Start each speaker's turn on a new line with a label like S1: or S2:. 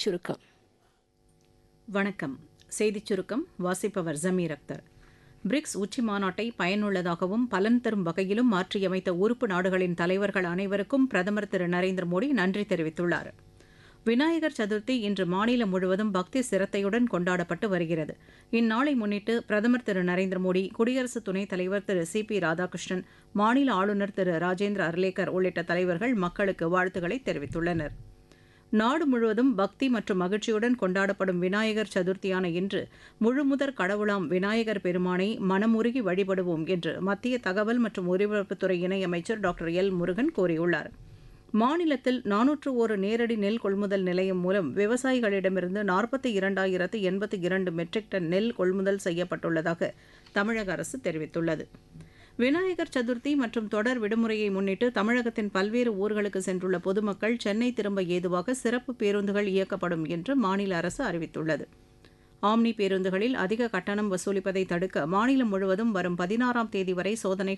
S1: சுருக்கம்
S2: வணக்கம் செய்திச் சுருக்கம் வாசிப்பவர் ஜமீர் அக்தர் பிரிக்ஸ் உச்சி மாநாட்டை பயனுள்ளதாகவும் பலன் தரும் வகையிலும் மாற்றியமைத்த உறுப்பு நாடுகளின் தலைவர்கள் அனைவருக்கும் பிரதமர் திரு நரேந்திர மோடி நன்றி தெரிவித்துள்ளார் விநாயகர் சதுர்த்தி இன்று மாநிலம் முழுவதும் பக்தி சிரத்தையுடன் கொண்டாடப்பட்டு வருகிறது இந்நாளை முன்னிட்டு பிரதமர் திரு நரேந்திர மோடி குடியரசு துணைத் தலைவர் திரு சி பி ராதாகிருஷ்ணன் மாநில ஆளுநர் திரு ராஜேந்திர அர்லேக்கர் உள்ளிட்ட தலைவர்கள் மக்களுக்கு வாழ்த்துக்களை தெரிவித்துள்ளனர் நாடு முழுவதும் பக்தி மற்றும் மகிழ்ச்சியுடன் கொண்டாடப்படும் விநாயகர் சதுர்த்தியான இன்று முழுமுதற் கடவுளாம் விநாயகர் பெருமானை மனமுருகி வழிபடுவோம் என்று மத்திய தகவல் மற்றும் ஒலிபரப்புத்துறை இணையமைச்சர் டாக்டர் எல் முருகன் கூறியுள்ளார் மாநிலத்தில் நானூற்று ஒரு நேரடி நெல் கொள்முதல் நிலையம் மூலம் விவசாயிகளிடமிருந்து நாற்பத்தி இரண்டாயிரத்து எண்பத்தி இரண்டு மெட்ரிக் டன் நெல் கொள்முதல் செய்யப்பட்டுள்ளதாக தமிழக அரசு தெரிவித்துள்ளது விநாயகர் சதுர்த்தி மற்றும் தொடர் விடுமுறையை முன்னிட்டு தமிழகத்தின் பல்வேறு ஊர்களுக்கு சென்றுள்ள பொதுமக்கள் சென்னை திரும்ப ஏதுவாக சிறப்பு பேருந்துகள் இயக்கப்படும் என்று மாநில அரசு அறிவித்துள்ளது ஆம்னி பேருந்துகளில் அதிக கட்டணம் வசூலிப்பதை தடுக்க மாநிலம் முழுவதும் வரும் பதினாறாம் தேதி வரை சோதனைகள்